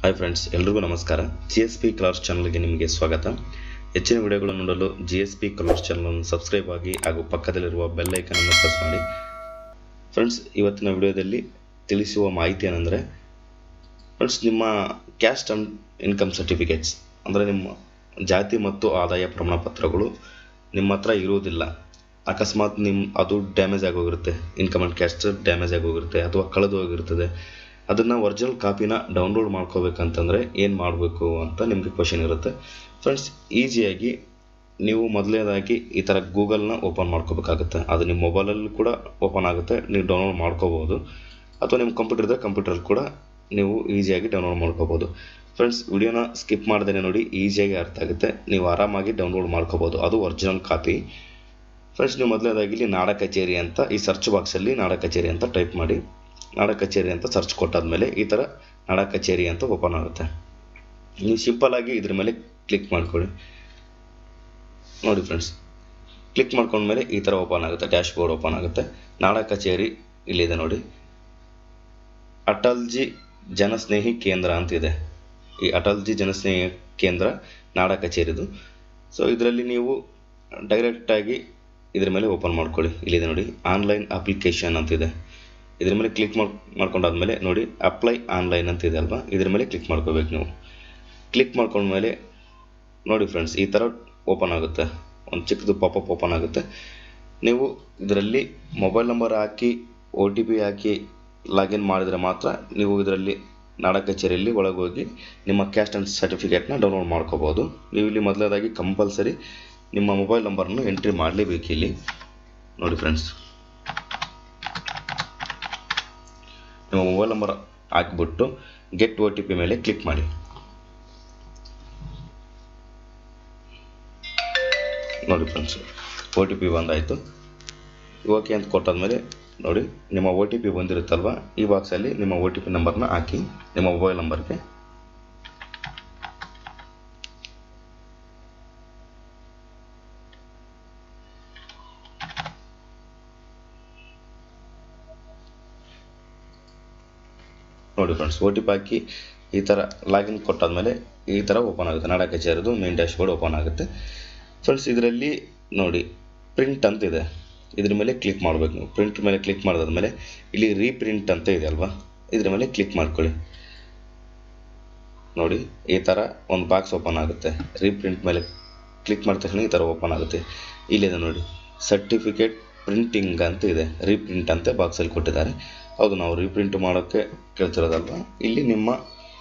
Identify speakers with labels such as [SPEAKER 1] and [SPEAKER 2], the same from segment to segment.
[SPEAKER 1] hi friends ಎಲ್ರಿಗೂ ನಮಸ್ಕಾರ G S P colours ಚಾನಲ್ಗೆ ನಿಮಗೆ ಸ್ವಾಗತ ಹೆಚ್ಚಿನ ವಿಡಿಯೋಗಳನ್ನು ನೋಡಲು ಜಿ ಎಸ್ ಪಿ ಕಲರ್ಸ್ ಚಾನಲನ್ನು ಸಬ್ಸ್ಕ್ರೈಬ್ ಆಗಿ ಹಾಗೂ ಪಕ್ಕದಲ್ಲಿರುವ ಬೆಲ್ ಐಕನನ್ನು ಪ್ರೆಸ್ ಮಾಡಿ ಫ್ರೆಂಡ್ಸ್ ಇವತ್ತಿನ ವಿಡಿಯೋದಲ್ಲಿ ತಿಳಿಸುವ ಮಾಹಿತಿ ಏನೆಂದರೆ ಫ್ರೆಂಡ್ಸ್ ನಿಮ್ಮ ಕ್ಯಾಸ್ಟ್ ಆ್ಯಂಡ್ ಇನ್ಕಮ್ ಸರ್ಟಿಫಿಕೇಟ್ಸ್ ಅಂದರೆ ನಿಮ್ಮ ಜಾತಿ ಮತ್ತು ಆದಾಯ ಪ್ರಮಾಣ ಪತ್ರಗಳು ನಿಮ್ಮ ಹತ್ರ ಇರುವುದಿಲ್ಲ ಅಕಸ್ಮಾತ್ ನಿಮ್ಮ ಅದು ಡ್ಯಾಮೇಜ್ ಆಗೋಗಿರುತ್ತೆ ಇನ್ಕಮ್ ಆ್ಯಂಡ್ ಕ್ಯಾಸ್ಟ್ ಡ್ಯಾಮೇಜ್ ಆಗೋಗಿರುತ್ತೆ ಅಥವಾ ಕಳೆದು ಹೋಗಿರ್ತದೆ ಅದನ್ನು ಒರಿಜಿನಲ್ ಕಾಪಿನ ಡೌನ್ಲೋಡ್ ಮಾಡ್ಕೋಬೇಕಂತಂದರೆ ಏನು ಮಾಡಬೇಕು ಅಂತ ನಿಮಗೆ ಕ್ವಶನ್ ಇರುತ್ತೆ ಫ್ರೆಂಡ್ಸ್ ಈಸಿಯಾಗಿ ನೀವು ಮೊದಲನೇದಾಗಿ ಈ ಥರ ಗೂಗಲ್ನ ಓಪನ್ ಮಾಡ್ಕೋಬೇಕಾಗುತ್ತೆ ಅದು ನಿಮ್ಮ ಮೊಬೈಲಲ್ಲೂ ಕೂಡ ಓಪನ್ ಆಗುತ್ತೆ ನೀವು ಡೌನ್ಲೋಡ್ ಮಾಡ್ಕೋಬೋದು ಅಥವಾ ನಿಮ್ಮ ಕಂಪ್ಯೂಟರ್ ಇದ್ದರೆ ಕಂಪ್ಯೂಟರಲ್ಲಿ ಕೂಡ ನೀವು ಈಸಿಯಾಗಿ ಡೌನ್ಲೋಡ್ ಮಾಡ್ಕೋಬೋದು ಫ್ರೆಂಡ್ಸ್ ವಿಡಿಯೋನ ಸ್ಕಿಪ್ ಮಾಡ್ದೇ ನೋಡಿ ಈಸಿಯಾಗಿ ಅರ್ಥ ಆಗುತ್ತೆ ನೀವು ಆರಾಮಾಗಿ ಡೌನ್ಲೋಡ್ ಮಾಡ್ಕೋಬೋದು ಅದು ಒರಿಜಿನಲ್ ಕಾಪಿ ಫ್ರೆಂಡ್ಸ್ ನೀವು ಮೊದಲನೇದಾಗಿ ಇಲ್ಲಿ ನಾಡ ಕಚೇರಿ ಅಂತ ಈ ಸರ್ಚ್ ಬಾಕ್ಸಲ್ಲಿ ನಾಡ ಕಚೇರಿ ಅಂತ ಟೈಪ್ ಮಾಡಿ ನಾಡ ಕಚೇರಿ ಅಂತ ಸರ್ಚ್ ಕೊಟ್ಟಾದ್ಮೇಲೆ ಈ ಥರ ನಾಡ ಕಚೇರಿ ಅಂತ ಓಪನ್ ಆಗುತ್ತೆ ನೀವು ಸಿಂಪಲ್ಲಾಗಿ ಇದ್ರ ಮೇಲೆ ಕ್ಲಿಕ್ ಮಾಡ್ಕೊಳ್ಳಿ ನೋಡಿ ಫ್ರೆಂಡ್ಸ್ ಕ್ಲಿಕ್ ಮಾಡ್ಕೊಂಡ್ಮೇಲೆ ಈ ಥರ ಓಪನ್ ಆಗುತ್ತೆ ಡ್ಯಾಶ್ ಬೋರ್ಡ್ ಓಪನ್ ಆಗುತ್ತೆ ನಾಡ ಕಚೇರಿ ಇಲ್ಲಿದೆ ನೋಡಿ ಅಟಲ್ಜಿ ಜನಸ್ನೇಹಿ ಕೇಂದ್ರ ಅಂತಿದೆ ಈ ಅಟಲ್ಜಿ ಜನಸ್ನೇಹಿ ಕೇಂದ್ರ ನಾಡ ಕಚೇರಿದು ಸೊ ಇದರಲ್ಲಿ ನೀವು ಡೈರೆಕ್ಟಾಗಿ ಇದ್ರ ಮೇಲೆ ಓಪನ್ ಮಾಡ್ಕೊಳ್ಳಿ ಇಲ್ಲಿದೆ ನೋಡಿ ಆನ್ಲೈನ್ ಅಪ್ಲಿಕೇಶನ್ ಅಂತಿದೆ ಇದ್ರ ಮೇಲೆ ಕ್ಲಿಕ್ ಮಾಡ್ ಮಾಡ್ಕೊಂಡಾದ್ಮೇಲೆ ನೋಡಿ ಅಪ್ಲೈ ಆನ್ಲೈನ್ ಅಂತ ಇದೆ ಅಲ್ವಾ ಇದ್ರ ಮೇಲೆ ಕ್ಲಿಕ್ ಮಾಡ್ಕೋಬೇಕು ನೀವು ಕ್ಲಿಕ್ ಮಾಡ್ಕೊಂಡ್ಮೇಲೆ ನೋಡಿ ಫ್ರೆಂಡ್ಸ್ ಈ ಥರ ಓಪನ್ ಆಗುತ್ತೆ ಒಂದು ಚಿಕ್ಕದು ಪಾಪಪ್ ಓಪನ್ ಆಗುತ್ತೆ ನೀವು ಇದರಲ್ಲಿ ಮೊಬೈಲ್ ನಂಬರ್ ಹಾಕಿ ಒ ಟಿ ಪಿ ಹಾಕಿ ಲಾಗಿನ್ ಮಾಡಿದರೆ ಮಾತ್ರ ನೀವು ಇದರಲ್ಲಿ ನಾಡ ಕಚೇರಿಯಲ್ಲಿ ಒಳಗೆ ಹೋಗಿ ನಿಮ್ಮ ಕ್ಯಾಸ್ಟ್ ಆ್ಯಂಡ್ ಸರ್ಟಿಫಿಕೇಟ್ನ ಡೌನ್ಲೋಡ್ ಮಾಡ್ಕೋಬೋದು ನೀವು ಇಲ್ಲಿ ಮೊದಲನೇದಾಗಿ ಕಂಪಲ್ಸರಿ ನಿಮ್ಮ ಮೊಬೈಲ್ ನಂಬರನ್ನು ಎಂಟ್ರಿ ಮಾಡಲೇಬೇಕು ಇಲ್ಲಿ ನೋಡಿ ಫ್ರೆಂಡ್ಸ್ ನಿಮ್ಮ ಮೊಬೈಲ್ ನಂಬರ್ ಹಾಕಿಬಿಟ್ಟು ಗೆಟ್ ಒ ಟಿ ಪಿ ಮೇಲೆ ಕ್ಲಿಕ್ ಮಾಡಿ ನೋಡಿ ಫ್ರೆಂಡ್ಸ್ ಒ ಟಿ ಪಿ ಬಂದಾಯಿತು ಓಕೆ ಅಂತ ಕೊಟ್ಟಾದ್ಮೇಲೆ ನೋಡಿ ನಿಮ್ಮ ಒ ಟಿ ಪಿ ಬಂದಿರುತ್ತಲ್ವ ಈ ಬಾಕ್ಸಲ್ಲಿ ನಿಮ್ಮ ಒ ಟಿ ಪಿ ನಂಬರ್ನ ಹಾಕಿ ನಿಮ್ಮ ಮೊಬೈಲ್ ನಂಬರ್ಗೆ ನೋಡಿ ಫ್ರೆಂಡ್ಸ್ ಒ ಟಿ ಪಿ ಹಾಕಿ ಈ ಥರ ಲಾಗಿನ್ ಕೊಟ್ಟಾದ್ಮೇಲೆ ಈ ಥರ ಓಪನ್ ಆಗುತ್ತೆ ನಾಡ ಕಚೇರಿದು ಮೇನ್ ಡ್ಯಾಶ್ ಬೋರ್ಡ್ ಓಪನ್ ಆಗುತ್ತೆ ಫ್ರೆಂಡ್ಸ್ ಇದರಲ್ಲಿ ನೋಡಿ ಪ್ರಿಂಟ್ ಅಂತ ಇದೆ ಇದ್ರ ಮೇಲೆ ಕ್ಲಿಕ್ ಮಾಡಬೇಕು ನೀವು ಪ್ರಿಂಟ್ ಮೇಲೆ ಕ್ಲಿಕ್ ಮಾಡಿದಾದ್ಮೇಲೆ ಇಲ್ಲಿ ರೀಪ್ರಿಂಟ್ ಅಂತ ಇದೆ ಅಲ್ವಾ ಇದ್ರ ಮೇಲೆ ಕ್ಲಿಕ್ ಮಾಡ್ಕೊಳ್ಳಿ ನೋಡಿ ಈ ಥರ ಒಂದು ಬಾಕ್ಸ್ ಓಪನ್ ಆಗುತ್ತೆ ರೀಪ್ರಿಂಟ್ ಮೇಲೆ ಕ್ಲಿಕ್ ಮಾಡಿದ ತಕ್ಷಣ ಈ ಥರ ಓಪನ್ ಆಗುತ್ತೆ ಇಲ್ಲಿದೆ ನೋಡಿ ಸರ್ಟಿಫಿಕೇಟ್ ಪ್ರಿಂಟಿಂಗ್ ಅಂತ ಇದೆ ರೀಪ್ರಿಂಟ್ ಅಂತ ಬಾಕ್ಸಲ್ಲಿ ಕೊಟ್ಟಿದ್ದಾರೆ ಹೌದು ನಾವು ರೀಪ್ರಿಂಟ್ ಮಾಡೋಕ್ಕೆ ಕೇಳ್ತಿರೋದಲ್ವ ಇಲ್ಲಿ ನಿಮ್ಮ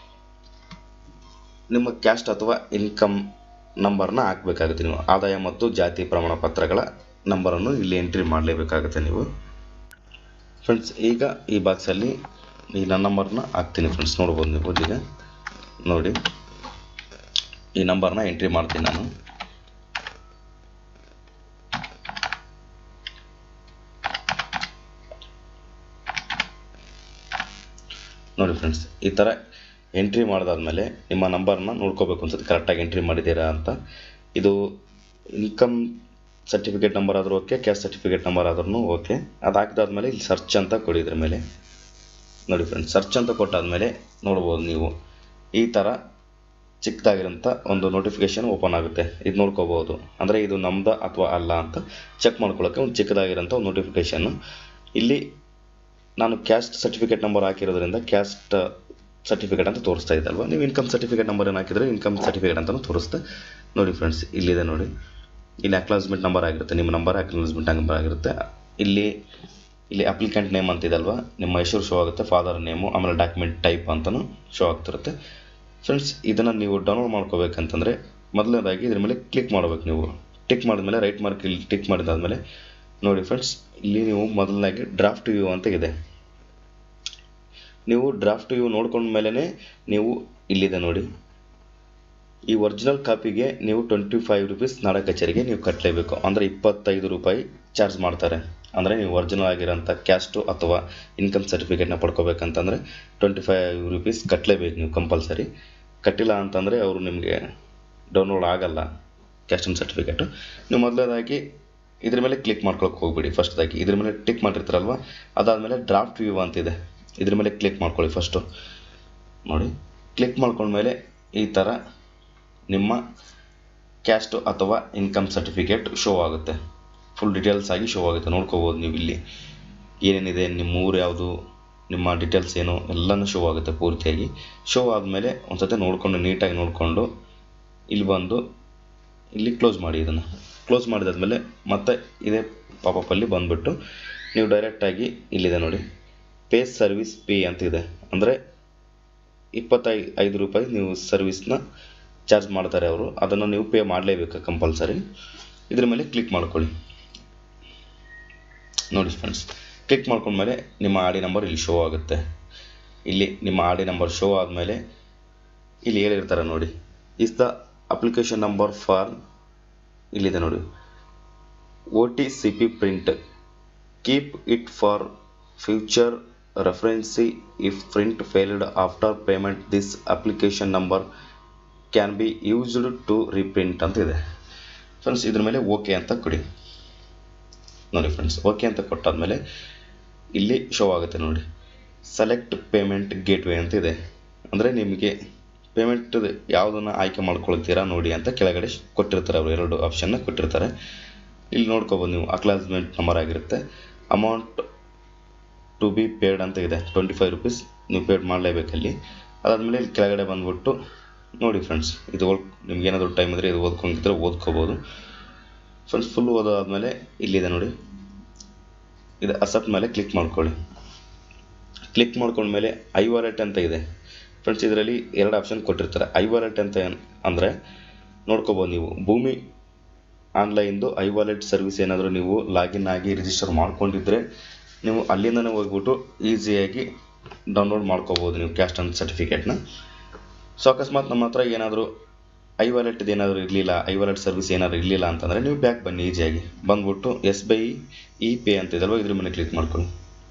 [SPEAKER 1] ನಿಮ್ಮ ಕ್ಯಾಸ್ಟ್ ಅಥವಾ ಇನ್ಕಮ್ ನಂಬರ್ನ ಹಾಕಬೇಕಾಗುತ್ತೆ ನೀವು ಆದಾಯ ಮತ್ತು ಜಾತಿ ಪ್ರಮಾಣ ಪತ್ರಗಳ ನಂಬರನ್ನು ಇಲ್ಲಿ ಎಂಟ್ರಿ ಮಾಡಲೇಬೇಕಾಗುತ್ತೆ ನೀವು ಫ್ರೆಂಡ್ಸ್ ಈಗ ಈ ಬಾಕ್ಸಲ್ಲಿ ಈ ನನ್ನ ನಂಬರ್ನ ಹಾಕ್ತೀನಿ ಫ್ರೆಂಡ್ಸ್ ನೋಡ್ಬೋದು ನೀವು ಈಗ ನೋಡಿ ಈ ನಂಬರ್ನ ಎಂಟ್ರಿ ಮಾಡ್ತೀನಿ ನಾನು ನೋಡಿ ಫ್ರೆಂಡ್ಸ್ ಈ ಥರ ಎಂಟ್ರಿ ಮಾಡಿದಾದ್ಮೇಲೆ ನಿಮ್ಮ ನಂಬರ್ನ ನೋಡ್ಕೋಬೇಕು ಅನ್ಸುತ್ತೆ ಕರೆಕ್ಟಾಗಿ ಎಂಟ್ರಿ ಮಾಡಿದ್ದೀರಾ ಅಂತ ಇದು ಇನ್ಕಮ್ ಸರ್ಟಿಫಿಕೇಟ್ ನಂಬರ್ ಆದರೂ ಓಕೆ ಕ್ಯಾಸ್ಟ್ ಸರ್ಟಿಫಿಕೇಟ್ ನಂಬರ್ ಆದ್ರೂ ಓಕೆ ಅದು ಹಾಕಿದಾದ್ಮೇಲೆ ಇಲ್ಲಿ ಸರ್ಚ್ ಅಂತ ಕೊಡಿ ಇದ್ರ ಮೇಲೆ ನೋಡಿ ಫ್ರೆಂಡ್ಸ್ ಸರ್ಚ್ ಅಂತ ಕೊಟ್ಟಾದ್ಮೇಲೆ ನೋಡ್ಬೋದು ನೀವು ಈ ಥರ ಚಿಕ್ಕದಾಗಿರೋಂಥ ಒಂದು ನೋಟಿಫಿಕೇಶನ್ ಓಪನ್ ಆಗುತ್ತೆ ಇದು ನೋಡ್ಕೋಬೋದು ಅಂದರೆ ಇದು ನಮ್ದ ಅಥವಾ ಅಲ್ಲ ಅಂತ ಚೆಕ್ ಮಾಡ್ಕೊಳ್ಳೋಕ್ಕೆ ಒಂದು ಚಿಕ್ಕದಾಗಿರೋಂಥ ಒಂದು ನೋಟಿಫಿಕೇಶನ್ನು ಇಲ್ಲಿ ನಾನು ಕ್ಯಾಸ್ಟ್ ಸರ್ಟಿಫಿಕೇಟ್ ನಂಬರ್ ಹಾಕಿರೋದ್ರಿಂದ ಕ್ಯಾಸ್ಟ್ ಸರ್ಟಿಫಿಕೇಟ್ ಅಂತ ತೋರಿಸ್ತಾ ಇದ್ದಲ್ವ ನೀವು ಇನ್ಕಮ್ ಸರ್ಟಿಫಿಕೇಟ್ ನಂಬರ್ ಏನು ಹಾಕಿದ್ರೆ ಇನ್ಕಮ್ ಸರ್ಟಿಫಿಕೇಟ್ ಅಂತಲೂ ತೋರಿಸುತ್ತೆ ನೋಡಿ ಫ್ರೆಂಡ್ಸ್ ಇಲ್ಲಿದೆ ನೋಡಿ ಇಲ್ಲಿ ಅಕ್ನಾಲಜ್ಮೆಂಟ್ ನಂಬರ್ ಆಗಿರುತ್ತೆ ನಿಮ್ಮ ನಂಬರ್ ಅಕ್ನಾಲಜ್ಮೆಂಟ್ ನಂಬರ್ ಆಗಿರುತ್ತೆ ಇಲ್ಲಿ ಇಲ್ಲಿ ಅಪ್ಲಿಕೆಂಟ್ ನೇಮ್ ಅಂತ ಇದಲ್ವ ನಿಮ್ಮ ಹೆಸರು ಶೋ ಆಗುತ್ತೆ ಫಾದರ್ ನೇಮು ಆಮೇಲೆ ಡಾಕ್ಯುಮೆಂಟ್ ಟೈಪ್ ಅಂತಲೂ ಶೋ ಆಗ್ತಿರುತ್ತೆ ಫ್ರೆಂಡ್ಸ್ ಇದನ್ನು ನೀವು ಡೌನ್ಲೋಡ್ ಮಾಡ್ಕೋಬೇಕಂತಂದರೆ ಮೊದಲನೇದಾಗಿ ಇದ್ರ ಮೇಲೆ ಕ್ಲಿಕ್ ಮಾಡಬೇಕು ನೀವು ಟಿಕ್ ಮಾಡಿದ್ಮೇಲೆ ರೈಟ್ ಮಾರ್ಕ್ ಇಲ್ಲಿ ಟಿಕ್ ಮಾಡಿದಾದ್ಮೇಲೆ ನೋಡಿ ಫ್ರೆಂಡ್ಸ್ ಇಲ್ಲಿ ನೀವು ಮೊದಲನಾಗಿ ಡ್ರಾಫ್ಟ್ ವ್ಯೂ ಅಂತ ಇದೆ ನೀವು ಡ್ರಾಫ್ಟ್ ವ್ಯೂ ನೋಡ್ಕೊಂಡ ಮೇಲೆ ನೀವು ಇಲ್ಲಿದೆ ನೋಡಿ ಈ ಒರಿಜಿನಲ್ ಕಾಪಿಗೆ ನೀವು ಟ್ವೆಂಟಿ ಫೈವ್ ರುಪೀಸ್ ನಾಡ ಕಚೇರಿಗೆ ನೀವು ಕಟ್ಟಲೇಬೇಕು ಅಂದರೆ ಇಪ್ಪತ್ತೈದು ರೂಪಾಯಿ ಚಾರ್ಜ್ ಮಾಡ್ತಾರೆ ಅಂದರೆ ನೀವು ಒರಿಜಿನಲ್ ಆಗಿರೋಂಥ ಕ್ಯಾಸ್ಟು ಅಥವಾ ಇನ್ಕಮ್ ಸರ್ಟಿಫಿಕೇಟ್ನ ಪಡ್ಕೋಬೇಕಂತಂದರೆ ಟ್ವೆಂಟಿ ಫೈವ್ ರುಪೀಸ್ ಕಟ್ಟಲೇಬೇಕು ನೀವು ಕಂಪಲ್ಸರಿ ಕಟ್ಟಿಲ್ಲ ಅಂತಂದರೆ ಅವರು ನಿಮಗೆ ಡೌನ್ಲೋಡ್ ಆಗಲ್ಲ ಕ್ಯಾಸ್ಟ್ ಆ್ಯಂಡ್ ಸರ್ಟಿಫಿಕೇಟು ನೀವು ಮೊದಲನೇದಾಗಿ ಇದ್ರ ಮೇಲೆ ಕ್ಲಿಕ್ ಮಾಡ್ಕೊಳಕ್ಕೆ ಹೋಗ್ಬಿಡಿ ಫಸ್ಟ್ದಾಗಿ ಇದ್ರ ಮೇಲೆ ಟಿಕ್ ಮಾಡಿರ್ತಾರಲ್ವ ಅದಾದಮೇಲೆ ಡ್ರಾಫ್ಟ್ ವ್ಯೂ ಅಂತಿದೆ ಇದ್ರ ಮೇಲೆ ಕ್ಲಿಕ್ ಮಾಡ್ಕೊಳ್ಳಿ ಫಸ್ಟು ನೋಡಿ ಕ್ಲಿಕ್ ಮಾಡ್ಕೊಂಡ್ಮೇಲೆ ಈ ಥರ ನಿಮ್ಮ ಕ್ಯಾಸ್ಟು ಅಥವಾ ಇನ್ಕಮ್ ಸರ್ಟಿಫಿಕೇಟ್ ಶೋ ಆಗುತ್ತೆ ಫುಲ್ ಡೀಟೇಲ್ಸ್ ಆಗಿ ಶೋ ಆಗುತ್ತೆ ನೋಡ್ಕೋಬೋದು ನೀವು ಇಲ್ಲಿ ಏನೇನಿದೆ ನಿಮ್ಮ ಊರು ಯಾವುದು ನಿಮ್ಮ ಡೀಟೇಲ್ಸ್ ಏನು ಎಲ್ಲನೂ ಶೋ ಆಗುತ್ತೆ ಪೂರ್ತಿಯಾಗಿ ಶೋ ಆದಮೇಲೆ ಒಂದು ಸತಿ ನೋಡಿಕೊಂಡು ನೀಟಾಗಿ ನೋಡಿಕೊಂಡು ಇಲ್ಲಿ ಬಂದು ಇಲ್ಲಿ ಕ್ಲೋಸ್ ಮಾಡಿ ಇದನ್ನು ಕ್ಲೋಸ್ ಮಾಡಿದಾದ್ಮೇಲೆ ಮತ್ತೆ ಇದೇ ಪಾಪಪ್ಪಲ್ಲಿ ಬಂದುಬಿಟ್ಟು ನೀವು ಡೈರೆಕ್ಟಾಗಿ ಇಲ್ಲಿದೆ ನೋಡಿ ಪೇ ಸರ್ವಿಸ್ ಪೇ ಅಂತ ಇದೆ ಅಂದರೆ ಇಪ್ಪತ್ತೈ ಐದು ರೂಪಾಯಿ ನೀವು ಸರ್ವಿಸ್ನ ಚಾರ್ಜ್ ಮಾಡ್ತಾರೆ ಅವರು ಅದನ್ನು ನೀವು ಪೇ ಮಾಡಲೇಬೇಕು ಕಂಪಲ್ಸರಿ ಇದ್ರ ಮೇಲೆ ಕ್ಲಿಕ್ ಮಾಡ್ಕೊಳ್ಳಿ ನೋಡಿ ಫ್ರೆಂಡ್ಸ್ ಕ್ಲಿಕ್ ಮಾಡ್ಕೊಂಡ್ಮೇಲೆ ನಿಮ್ಮ ಆಡಿ ನಂಬರ್ ಇಲ್ಲಿ ಶೋ ಆಗುತ್ತೆ ಇಲ್ಲಿ ನಿಮ್ಮ ಆಡಿ ನಂಬರ್ ಶೋ ಆದಮೇಲೆ ಇಲ್ಲಿ ಹೇಳಿರ್ತಾರೆ ನೋಡಿ is the application number for ಇಲ್ಲಿದೆ ನೋಡಿ O T C P print keep it for future reference if print failed after payment this application number can be used to reprint ಅಂತ ಇದೆ ಫ್ರೆಂಡ್ಸ್ ಇದ್ರ ಮೇಲೆ ಓಕೆ ಅಂತ ಕೊಡಿ ನೋಡಿ ಫ್ರೆಂಡ್ಸ್ ಓಕೆ ಅಂತ ಕೊಟ್ಟಾದ್ಮೇಲೆ ಇಲ್ಲಿ ಶೋ ಆಗುತ್ತೆ ನೋಡಿ ಸೆಲೆಕ್ಟ್ ಪೇಮೆಂಟ್ ಗೇಟ್ವೇ ಅಂತ ಇದೆ ಅಂದರೆ ನಿಮಗೆ ಪೇಮೆಂಟ್ ಯಾವುದನ್ನು ಆಯ್ಕೆ ಮಾಡ್ಕೊಳ್ತೀರಾ ನೋಡಿ ಅಂತ ಕೆಳಗಡೆ ಕೊಟ್ಟಿರ್ತಾರೆ ಅವರು ಎರಡು ಆಪ್ಷನ್ನ ಕೊಟ್ಟಿರ್ತಾರೆ ಇಲ್ಲಿ ನೋಡ್ಕೊಬೋದು ನೀವು ಅಕ್ಲಾಸ್ಮೆಂಟ್ ನಂಬರ್ ಆಗಿರುತ್ತೆ ಅಮೌಂಟ್ ಟು ಬಿ ಪೇಡ್ ಅಂತ ಇದೆ ಟ್ವೆಂಟಿ ಫೈವ್ ರುಪೀಸ್ ನೀವು ಪೇಡ್ ಮಾಡಲೇಬೇಕಲ್ಲಿ ಅದಾದಮೇಲೆ ಇಲ್ಲಿ ಕೆಳಗಡೆ ಬಂದ್ಬಿಟ್ಟು ನೋಡಿ ಫ್ರೆಂಡ್ಸ್ ಇದು ಓದ್ ನಿಮ್ಗೆ ಏನಾದರೂ ಟೈಮ್ ಇದ್ದರೆ ಇದು ಓದ್ಕೊಂಡಿದ್ರೆ ಓದ್ಕೋಬೋದು ಫ್ರೆಂಡ್ಸ್ ಫುಲ್ ಓದೋದಾದ್ಮೇಲೆ ಇಲ್ಲಿದೆ ನೋಡಿ ಇದು ಅಸೆಪ್ಟ್ ಮೇಲೆ ಕ್ಲಿಕ್ ಮಾಡ್ಕೊಳ್ಳಿ ಕ್ಲಿಕ್ ಮಾಡ್ಕೊಂಡ್ಮೇಲೆ ಐ ವಾಲೆಟ್ ಅಂತ ಇದೆ ಫ್ರೆಂಡ್ಸ್ ಇದರಲ್ಲಿ ಎರಡು ಆಪ್ಷನ್ ಕೊಟ್ಟಿರ್ತಾರೆ ಐ ವಾಲೆಟ್ ಅಂತ ಏನ್- ಅಂದರೆ ನೋಡ್ಕೋಬೋದು ನೀವು ಭೂಮಿ ಆನ್ಲೈನ್ದು ಐ ವಾಲೆಟ್ ಸರ್ವಿಸ್ ಏನಾದರೂ ನೀವು ಲಾಗಿನ್ ಆಗಿ ರಿಜಿಸ್ಟರ್ ಮಾಡ್ಕೊಂಡಿದ್ರೆ ನೀವು ಅಲ್ಲಿಂದನೇ ಹೋಗ್ಬಿಟ್ಟು ಈಸಿಯಾಗಿ ಡೌನ್ಲೋಡ್ ಮಾಡ್ಕೋಬೋದು ನೀವು ಕ್ಯಾಸ್ಟ್ ಅಂಡ್ ಸರ್ಟಿಫಿಕೇಟ್ನ ಸೊ ಅಕಸ್ಮಾತ್ ನಮ್ಮ ಹತ್ರ ಏನಾದರೂ ಐ ವಾಲೆಟ್ ಏನಾದರೂ ಇರಲಿಲ್ಲ ಐ ವಾಲೆಟ್ ಸರ್ವಿಸ್ ಏನಾದರೂ ಇರಲಿಲ್ಲ ಅಂತಂದರೆ ನೀವು ಬ್ಯಾಕ್ ಬನ್ನಿ ಈಸಿಯಾಗಿ ಬಂದ್ಬಿಟ್ಟು ಎಸ್ ಬೈ ಇ ಪೇ ಅಂತಿದಲ್ವ ಇದ್ರ ಮೇಲೆ ಕ್ಲಿಕ್ ಮಾಡ್ಕೊಳ್ಳಿ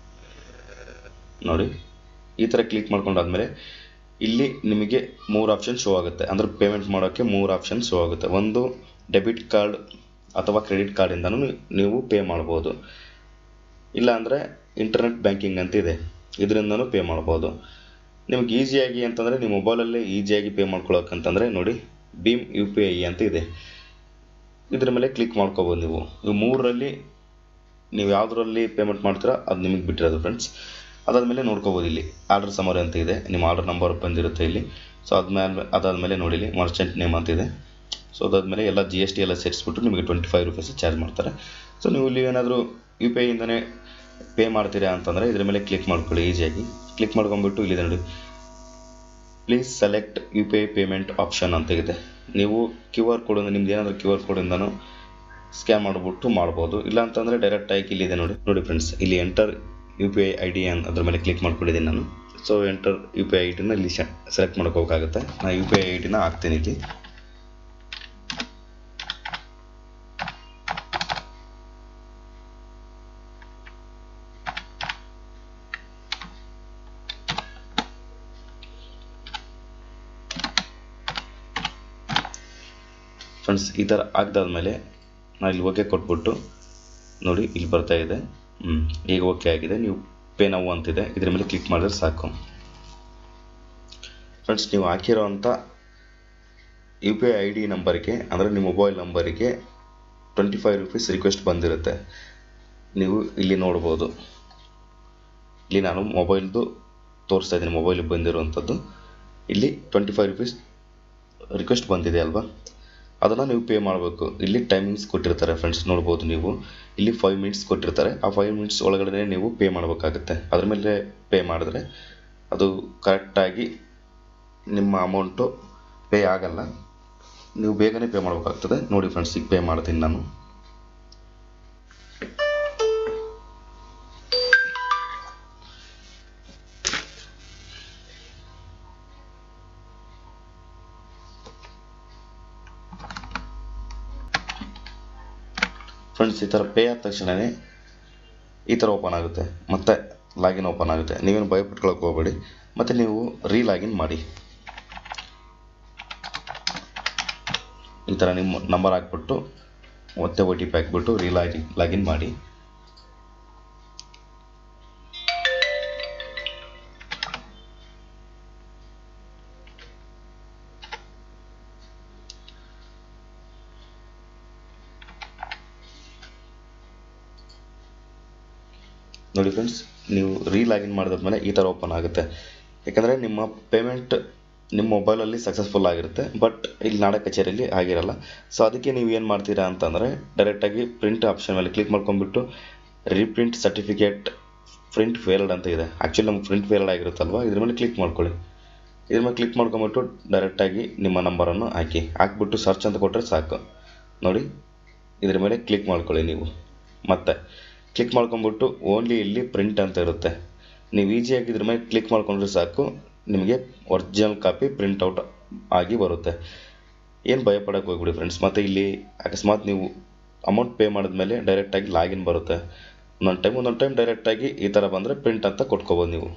[SPEAKER 1] ನೋಡಿ ಈ ಥರ ಕ್ಲಿಕ್ ಮಾಡ್ಕೊಂಡಾದ್ಮೇಲೆ ಇಲ್ಲಿ ನಿಮಗೆ ಮೂರು ಆಪ್ಷನ್ ಶೋ ಆಗುತ್ತೆ ಅಂದರೆ ಪೇಮೆಂಟ್ ಮಾಡೋಕ್ಕೆ ಮೂರು ಆಪ್ಷನ್ ಶೋ ಆಗುತ್ತೆ ಒಂದು ಡೆಬಿಟ್ ಕಾರ್ಡ್ ಅಥವಾ ಕ್ರೆಡಿಟ್ ಕಾರ್ಡಿಂದನೂ ನೀವು ಪೇ ಮಾಡ್ಬೋದು ಇಲ್ಲಾಂದರೆ ಇಂಟರ್ನೆಟ್ ಬ್ಯಾಂಕಿಂಗ್ ಅಂತ ಇದೆ ಇದರಿಂದನೂ ಪೇ ಮಾಡ್ಬೋದು ನಿಮ್ಗೆ ಈಸಿಯಾಗಿ ಅಂತಂದರೆ ನಿಮ್ಮ ಮೊಬೈಲಲ್ಲೇ ಈಸಿಯಾಗಿ ಪೇ ಮಾಡ್ಕೊಳಕ್ಕಂತಂದರೆ ನೋಡಿ ಭೀಮ್ ಯು ಪಿ ಐ ಅಂತ ಇದೆ ಇದ್ರ ಮೇಲೆ ಕ್ಲಿಕ್ ಮಾಡ್ಕೋಬೋದು ನೀವು ಇವು ಮೂರರಲ್ಲಿ ನೀವು ಯಾವುದರಲ್ಲಿ ಪೇಮೆಂಟ್ ಮಾಡ್ತೀರಾ ಅದು ನಿಮಗೆ ಬಿಟ್ಟಿರೋದು ಫ್ರೆಂಡ್ಸ್ ಅದಾದಮೇಲೆ ನೋಡ್ಕೋಬೋದು ಇಲ್ಲಿ ಆರ್ಡರ್ ಸಮರಿ ಅಂತ ಇದೆ ನಿಮ್ಮ ಆರ್ಡರ್ ನಂಬರ್ ಬಂದಿರುತ್ತೆ ಇಲ್ಲಿ ಸೊ ಅದ್ಮೇಲೆ ಅದಾದಮೇಲೆ ನೋಡಿ ಇಲ್ಲಿ ಮರ್ಚೆಂಟ್ ನೇಮ್ ಅಂತ ಇದೆ ಸೊ ಅದಾದಮೇಲೆ ಎಲ್ಲ ಜಿ ಎಸ್ ಟಿ ಎಲ್ಲ ಸೇರಿಸ್ಬಿಟ್ಟು ನಿಮಗೆ ಟ್ವೆಂಟಿ ಫೈವ್ ರುಪೀಸ್ ಚಾರ್ಜ್ ಮಾಡ್ತಾರೆ ಸೊ ನೀವು ಇಲ್ಲಿ ಏನಾದರೂ ಯು ಪಿ ಐಯಿಂದನೇ ಪೇ ಮಾಡ್ತೀರಾ ಅಂತಂದರೆ ಇದ್ರ ಮೇಲೆ ಕ್ಲಿಕ್ ಮಾಡ್ಕೊಳ್ಳಿ ಈಸಿಯಾಗಿ ಕ್ಲಿಕ್ ಮಾಡ್ಕೊಂಡ್ಬಿಟ್ಟು ಇಲ್ಲಿದೆ ನೋಡಿ please select U P I payment option ಅಂತ ಇದೆ ನೀವು ಕ್ಯೂ ಆರ್ ಕೋಡ್ ನಿಮ್ದು ಏನಾದರೂ ಕ್ಯೂ ಆರ್ ಕೋಡಿಂದನೂ ಸ್ಕ್ಯಾನ್ ಮಾಡಿಬಿಟ್ಟು ಮಾಡ್ಬೋದು ಇಲ್ಲ ಅಂತಂದರೆ ಡೈರೆಕ್ಟಾಗಿ ಇಲ್ಲಿದೆ ನೋಡಿ ನೋಡಿ ಫ್ರೆಂಡ್ಸ್ ಇಲ್ಲಿ enter U P I I D ಅನ್ ಅದ್ರ ಮೇಲೆ ಕ್ಲಿಕ್ ಮಾಡ್ಕೊಂಡಿದ್ದೀನಿ ನಾನು so enter U P I I ಡಿನ ಇಲ್ಲಿ ಸೆಲೆಕ್ಟ್ ಮಾಡ್ಕೋಬೇಕಾಗುತ್ತೆ ನಾನು ಯು ಪಿ ಐ ಐ ಡಿನ ಹಾಕ್ತೀನಿ ಇಲ್ಲಿ ಫ್ರೆಂಡ್ಸ್ ಈ ಥರ ಆಗ್ದಾದ್ಮೇಲೆ ನಾನು ಇಲ್ಲಿ ಓಕೆ ಕೊಟ್ಬಿಟ್ಟು ನೋಡಿ ಇಲ್ಲಿ ಬರ್ತಾ ಇದೆ ಹ್ಞೂ ಈಗ ಓಕೆ ಆಗಿದೆ ನೀವು ಪೇ ನಾವು ಅಂತಿದೆ ಇದ್ರ ಮೇಲೆ ಕ್ಲಿಕ್ ಮಾಡಿದ್ರೆ ಸಾಕು ಫ್ರೆಂಡ್ಸ್ ನೀವು ಹಾಕಿರೋ ಅಂಥ U P I I D ನಂಬರ್ಗೆ ಅಂದರೆ ನಿಮ್ಮ ಮೊಬೈಲ್ ನಂಬರಿಗೆ ಟ್ವೆಂಟಿ ಫೈವ್ ರುಪೀಸ್ ರಿಕ್ವೆಸ್ಟ್ ಬಂದಿರುತ್ತೆ ನೀವು ಇಲ್ಲಿ ನೋಡ್ಬೋದು ಇಲ್ಲಿ ನಾನು ಮೊಬೈಲ್ದು ತೋರಿಸ್ತಾ ಇದ್ದೀನಿ ಮೊಬೈಲಿಗೆ ಬಂದಿರುವಂಥದ್ದು ಇಲ್ಲಿ ಟ್ವೆಂಟಿ ಫೈವ್ ರುಪೀಸ್ ರಿಕ್ವೆಸ್ಟ್ ಬಂದಿದೆ ಅಲ್ವಾ ಅದನ್ನು ನೀವು ಪೇ ಮಾಡಬೇಕು ಇಲ್ಲಿ ಟೈಮಿಂಗ್ಸ್ ಕೊಟ್ಟಿರ್ತಾರೆ ಫ್ರೆಂಡ್ಸ್ ನೋಡ್ಬೋದು ನೀವು ಇಲ್ಲಿ ಫೈವ್ ಮಿನಿಟ್ಸ್ ಕೊಟ್ಟಿರ್ತಾರೆ ಆ ಫೈವ್ ಮಿನಿಟ್ಸ್ ಒಳಗಡೆ ನೀವು ಪೇ ಮಾಡಬೇಕಾಗುತ್ತೆ ಅದ್ರ ಮೇಲೆ ಪೇ ಮಾಡಿದ್ರೆ ಅದು ಕರೆಕ್ಟಾಗಿ ನಿಮ್ಮ ಅಮೌಂಟು ಪೇ ಆಗಲ್ಲ ನೀವು ಬೇಗನೆ ಪೇ ಮಾಡಬೇಕಾಗ್ತದೆ ನೋಡಿ ಫ್ರೆಂಡ್ಸ್ ಈಗ ಪೇ ಮಾಡ್ತೀನಿ ನಾನು ಫ್ರೆಂಡ್ಸ್ ಈ ಥರ ಪೇ ಆದ ತಕ್ಷಣವೇ ಈ ಥರ ಓಪನ್ ಆಗುತ್ತೆ ಮತ್ತೆ ಲಾಗಿನ್ ಓಪನ್ ಆಗುತ್ತೆ ನೀವೇನು ಭಯಪಟ್ಕೊಳಕ್ಕೆ ಹೋಗಬೇಡಿ ಮತ್ತು ನೀವು ರೀ ಲಾಗಿನ್ ಮಾಡಿ ಈ ಥರ ನಿಮ್ಮ ನಂಬರ್ ಹಾಕ್ಬಿಟ್ಟು ಮತ್ತೆ ಒ ಟಿ ಪಿ ಹಾಕ್ಬಿಟ್ಟು ರೀ ಲಾಗಿನ್ ಲಾಗಿನ್ ಮಾಡಿ ನೋಡಿ ಫ್ರೆಂಡ್ಸ್ ನೀವು ರೀ ಲಾಗಿನ್ ಮಾಡಿದ್ಮೇಲೆ ಈ ಥರ ಓಪನ್ ಆಗುತ್ತೆ ಯಾಕಂದರೆ ನಿಮ್ಮ ಪೇಮೆಂಟ್ ನಿಮ್ಮ ಮೊಬೈಲಲ್ಲಿ ಸಕ್ಸಸ್ಫುಲ್ ಆಗಿರುತ್ತೆ ಬಟ್ ಇಲ್ಲಿ ನಾಡ ಕಚೇರಿಯಲ್ಲಿ ಆಗಿರಲ್ಲ ಸೊ ಅದಕ್ಕೆ ನೀವು ಏನು ಮಾಡ್ತೀರಾ ಅಂತಂದರೆ ಡೈರೆಕ್ಟಾಗಿ ಪ್ರಿಂಟ್ ಆಪ್ಷನ್ ಮೇಲೆ ಕ್ಲಿಕ್ ಮಾಡ್ಕೊಂಡ್ಬಿಟ್ಟು ರೀಪ್ರಿಂಟ್ ಸರ್ಟಿಫಿಕೇಟ್ ಪ್ರಿಂಟ್ ಫೇಲ್ಡ್ ಅಂತ ಇದೆ ಆ್ಯಕ್ಚುಲಿ ನಮ್ಗೆ ಪ್ರಿಂಟ್ ಫೇಲ್ಡ್ ಆಗಿರುತ್ತಲ್ವ ಇದ್ರ ಮೇಲೆ ಕ್ಲಿಕ್ ಮಾಡ್ಕೊಳ್ಳಿ ಇದ್ರ ಮೇಲೆ ಕ್ಲಿಕ್ ಮಾಡ್ಕೊಂಬಿಟ್ಟು ಡೈರೆಕ್ಟಾಗಿ ನಿಮ್ಮ ನಂಬರನ್ನು ಹಾಕಿ ಹಾಕ್ಬಿಟ್ಟು ಸರ್ಚ್ ಅಂತ ಕೊಟ್ಟರೆ ಸಾಕು ನೋಡಿ ಇದ್ರ ಮೇಲೆ ಕ್ಲಿಕ್ ಮಾಡ್ಕೊಳ್ಳಿ ನೀವು ಮತ್ತೆ ಕ್ಲಿಕ್ ಮಾಡ್ಕೊಂಬಿಟ್ಟು ಓನ್ಲಿ ಇಲ್ಲಿ ಪ್ರಿಂಟ್ ಅಂತ ಇರುತ್ತೆ ನೀವು ಈಸಿಯಾಗಿ ಇದ್ರ ಮೇಲೆ ಕ್ಲಿಕ್ ಮಾಡ್ಕೊಂಡ್ರೆ ಸಾಕು ನಿಮಗೆ ಒರಿಜಿನಲ್ ಕಾಪಿ ಪ್ರಿಂಟ್ ಔಟ್ ಆಗಿ ಬರುತ್ತೆ ಏನು ಭಯಪಡೋಕೆ ಹೋಗ್ಬಿಡಿ ಫ್ರೆಂಡ್ಸ್ ಮತ್ತು ಇಲ್ಲಿ ಅಕಸ್ಮಾತ್ ನೀವು ಅಮೌಂಟ್ ಪೇ ಮಾಡಿದ್ಮೇಲೆ ಡೈರೆಕ್ಟಾಗಿ ಲಾಗಿನ್ ಬರುತ್ತೆ ಒಂದೊಂದು ಟೈಮ್ ಒಂದೊಂದು ಟೈಮ್ ಡೈರೆಕ್ಟಾಗಿ ಈ ಥರ ಬಂದರೆ ಪ್ರಿಂಟ್ ಅಂತ ಕೊಟ್ಕೋಬೋದು ನೀವು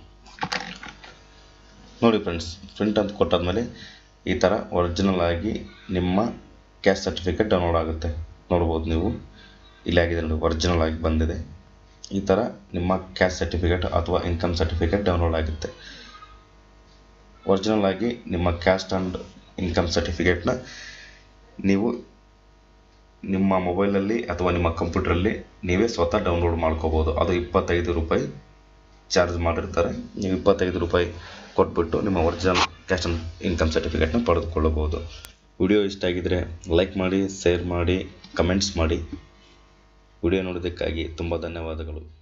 [SPEAKER 1] ನೋಡಿ ಫ್ರೆಂಡ್ಸ್ ಪ್ರಿಂಟ್ ಅಂತ ಕೊಟ್ಟಾದ್ಮೇಲೆ ಈ ಥರ ಒರಿಜಿನಲ್ ಆಗಿ ನಿಮ್ಮ ಕ್ಯಾಸ್ಟ್ ಸರ್ಟಿಫಿಕೇಟ್ ಡೌನ್ಲೋಡ್ ಆಗುತ್ತೆ ನೋಡ್ಬೋದು ನೀವು ಇಲ್ಲಿ ಆಗಿದೆ ನೋಡಿ ಒರಿಜಿನಲ್ ಆಗಿ ಬಂದಿದೆ ಈ ಥರ ನಿಮ್ಮ ಕ್ಯಾಸ್ಟ್ ಸರ್ಟಿಫಿಕೇಟ್ ಅಥವಾ ಇನ್ಕಮ್ ಸರ್ಟಿಫಿಕೇಟ್ ಡೌನ್ಲೋಡ್ ಆಗುತ್ತೆ ಒರಿಜಿನಲ್ ಆಗಿ ನಿಮ್ಮ ಕ್ಯಾಸ್ಟ್ ಆ್ಯಂಡ್ ಇನ್ಕಮ್ ಸರ್ಟಿಫಿಕೇಟ್ನ ನೀವು ನಿಮ್ಮ ಮೊಬೈಲಲ್ಲಿ ಅಥವಾ ನಿಮ್ಮ ಕಂಪ್ಯೂಟ್ರಲ್ಲಿ ನೀವೇ ಸ್ವತಃ ಡೌನ್ಲೋಡ್ ಮಾಡ್ಕೋಬೋದು ಅದು ಇಪ್ಪತ್ತೈದು ರೂಪಾಯಿ ಚಾರ್ಜ್ ಮಾಡಿರ್ತಾರೆ ನೀವು ಇಪ್ಪತ್ತೈದು ರೂಪಾಯಿ ಕೊಟ್ಬಿಟ್ಟು ನಿಮ್ಮ ಒರಿಜಿನಲ್ ಕ್ಯಾಶ್ ಆ್ಯಂಡ್ ಇನ್ಕಮ್ ಸರ್ಟಿಫಿಕೇಟ್ನ ಪಡೆದುಕೊಳ್ಳಬಹುದು ವಿಡಿಯೋ ಇಷ್ಟ ಆಗಿದರೆ ಲೈಕ್ ಮಾಡಿ ಶೇರ್ ಮಾಡಿ ಕಮೆಂಟ್ಸ್ ಮಾಡಿ ವಿಡಿಯೋ ನೋಡೋದಕ್ಕಾಗಿ ತುಂಬ ಧನ್ಯವಾದಗಳು